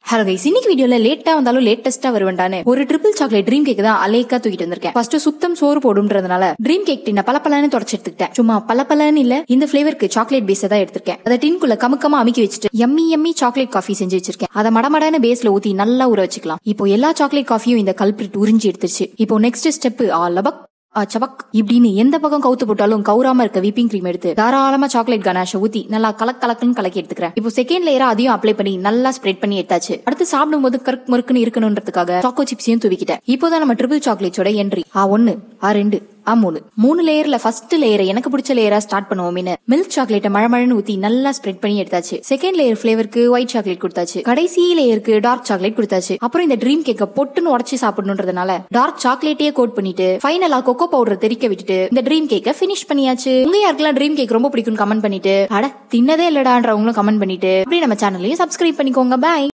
hello guys இன்னைக்கு வீடியோல லேட்டா வந்தாலும் லேட்டஸ்டா வருவேன்டான்னு ஒரு ட்ரிபிள் சாக்லேட் ட்ரீம் கேக் தான் அலேக்கா தூக்கிட்டு வந்திருக்கேன் ஃபர்ஸ்ட் சுத்தம் சோறு போடுன்றதுனால ட்ரீம் கேக் டின்ன பல பலன்னு தொடச்சு எடுத்துக்கிட்டேன் சும்மா பல பலன்னு இல்ல இந்த ஃபிளேவருக்கு சாக்லேட் பேஸ் தான் எடுத்திருக்கேன் அதை டின்குள்ள கமுக்கமா அமுக்கி வச்சுட்டு எம்மி எம்மி சாக்லேட் காஃபி செஞ்சு வச்சிருக்கேன் அதை மடமடன்னு பேஸ்ல ஊத்தி நல்லா ஊற வச்சுக்கலாம் இப்போ எல்லா சாக்லேட் காஃபியும் இந்த கல்பிரிட் உறிஞ்சி எடுத்துருச்சு இப்போ நெக்ஸ்ட் ஸ்டெப் ஆ லபக் ஆ, சபக் இப்படின்னு எந்த பக்கம் கவுத்து போட்டாலும் கவுராம இருக்க விப்பிங் கிரீம் எடுத்து தாராளமா சாக்லேட் கனாஷ ஊத்தி நல்லா கலக் கலக்குன்னு கலக்கி எடுத்துக்கிறேன் இப்போ செகண்ட் லேயரா அதையும் அப்ளை பண்ணி நல்லா ஸ்ப்ரெட் பண்ணி எடுத்தாச்சு அடுத்து சாப்பிடும் போது கருக்கு மறுக்குன்னு இருக்கணும்ன்றதுக்காக சாக்கோ சிப்ஸையும் தூவிக்கிட்டேன் இப்போதான் நம்ம ட்ரிபிள் சாக்லேட்ஸோட என்ட்ரி ஆ ஒன்னு ஆ ரெண்டு ஆ மூணு மூணு லேயர்ல ஃபர்ஸ்ட் லேயரை எனக்கு பிடிச்ச லேயரா ஸ்டார்ட் பண்ணுவோம்னு மில்க் சாக்லேட்டை மழை மழைன்னு ஊத்தி நல்லா ஸ்ப்ரெட் பண்ணி எடுத்தாச்சு செகண்ட் லேயர் ஃபிளேவருக்கு ஒயிட் சாக்லேட் கொடுத்தாச்சு கடைசி லேயருக்கு டார்க் சாக்லேட் கொடுத்தாச்சு அப்புறம் இந்த ட்ரீம் கேக்க பொட்டுன்னு உடச்சி சாப்பிடணுன்றதுனால டார்க் சாக்லேட்டையே கோட் பண்ணிட்டு ஃபைனலா கொக்கோ பவுடர் தெறிக்க விட்டுட்டு இந்த ட்ரீம் கேக்க ஃபினிஷ் பண்ணியாச்சு உங்க யாருக்கெல்லாம் ட்ரீம் கேக் ரொம்ப பிடிக்கும் கமெண்ட் பண்ணிட்டு அட தின்னதே இல்லடான்றவங்களும் கமெண்ட் பண்ணிட்டு அப்படியே நம்ம சேனலையும் சப்ஸ்கிரைப் பண்ணிக்கோங்க பாய்